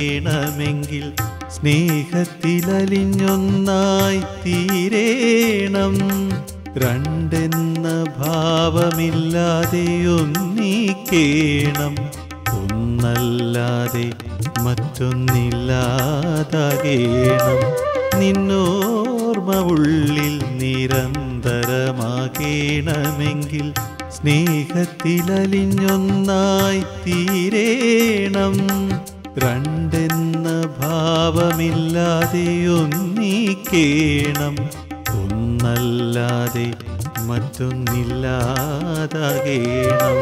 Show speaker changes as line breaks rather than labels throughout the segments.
ഭാവമില്ലാതെയൊന്നിക്കേണമെങ്കിൽ സ്നേഹത്തിലലിഞ്ഞൊന്നായി തീരേണം രണ്ടെന്ന ഭാവമില്ലാതെയൊന്നിക്കേണം ഒന്നല്ലാതെ മറ്റൊന്നില്ലാതാകേണം നിന്നോർമ്മ ഉള്ളിൽ നിരന്തരമാകേണമെങ്കിൽ സ്നേഹത്തിലലിഞ്ഞൊന്നായി തീരേണം രണ്ടെന്ന ഭാവമില്ലാതെയൊന്നിക്കേണം ഒന്നല്ലാതെ മറ്റൊന്നില്ലാതാകേണം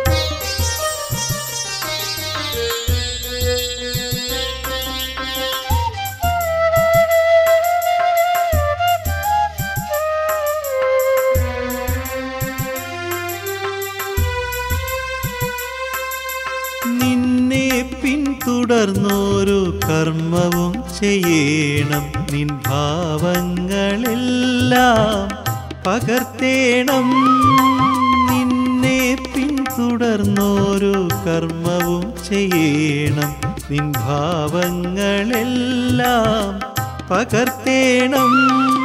നിന്നെ പിന്തുടർന്നൊരു കർമ്മവും ചെയ്യണം നിൻ ഭാവങ്ങളെല്ലാം പകർത്തേണം നിന്നെ പിന്തുടർന്നൊരു കർമ്മവും ചെയ്യണം നിൻ ഭാവങ്ങളെല്ലാം പകർത്തേണം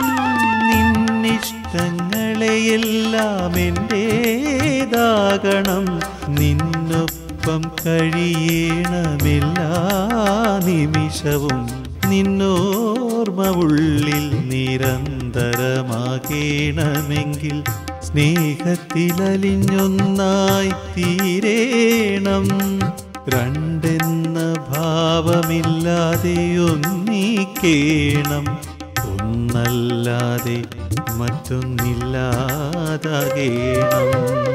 നിന്നിഷ്ടങ്ങളെയെല്ലാം എൻ്റേതാകണം നിന്നൊപ്പം കഴിയണമെല്ലാ നിമിഷവും നിന്നോർമ്മ ഉള്ളിൽ നിരന്തരമാകേണമെങ്കിൽ സ്നേഹത്തിലലിഞ്ഞൊന്നായി തീരേണം രണ്ടെന്ന ഭാവമില്ലാതെയൊന്നിക്കേണം ഒന്നല്ലാതെ മറ്റൊന്നില്ലാതാകേണം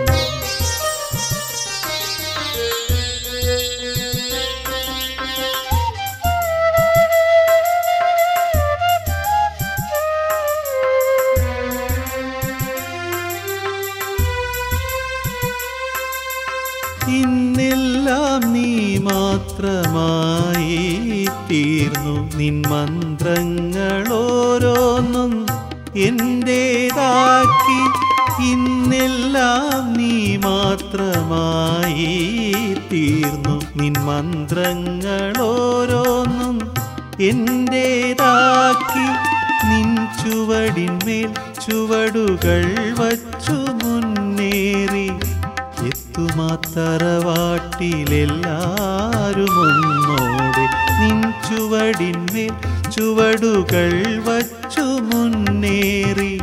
ഇന്നെല്ലാം നീ മാത്രമായി തീർന്നു നിൻ മന്ത്രങ്ങളോരോന്നും എൻ്റേതാക്കി ഇന്നെല്ലാം നീ മാത്രമായി തീർന്നു നിൻ മന്ത്രങ്ങളോരോന്നും എൻ്റേതാക്കി നിൻ ചുവടിന്മേൽ ചുവടുകൾ വച്ചു മുന്നേറി എത്തുമാത്തറവാട്ടിലെല്ലാരും ഒന്നോടെ നിൻ ചുവടിന്മേൽ ചുവടുകൾ വച്ചു മുന്നേറി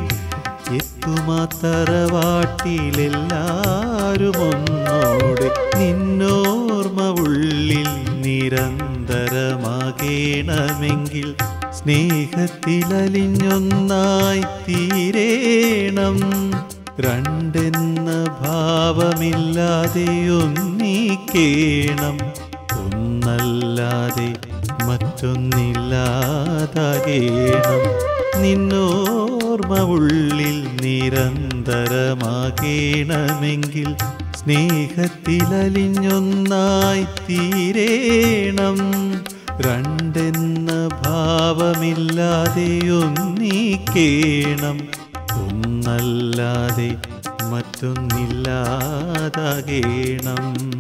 എത്തുമാത്തറവാട്ടിലെല്ലാരും ഒന്നോടെ നിന്നോർമ്മ ഉള്ളിൽ നിരന്തരമാകേണമെങ്കിൽ സ്നേഹത്തിലലിഞ്ഞൊന്നായി തീരേണം രണ്ടെന്ന ഭാവമില്ലാതെയൊന്നിക്കേണം ഒന്നല്ലാതെ മറ്റൊന്നില്ലാതാകേണം നിന്നോർമ്മ ഉള്ളിൽ നിരന്തരമാകേണമെങ്കിൽ സ്നേഹത്തിലലിഞ്ഞൊന്നായി തീരേണം രണ്ടെന്ന ഭാവമില്ലാതെയൊന്നിക്കേണം ഒന്നല്ലാതെ മറ്റൊന്നില്ലാതാകേണം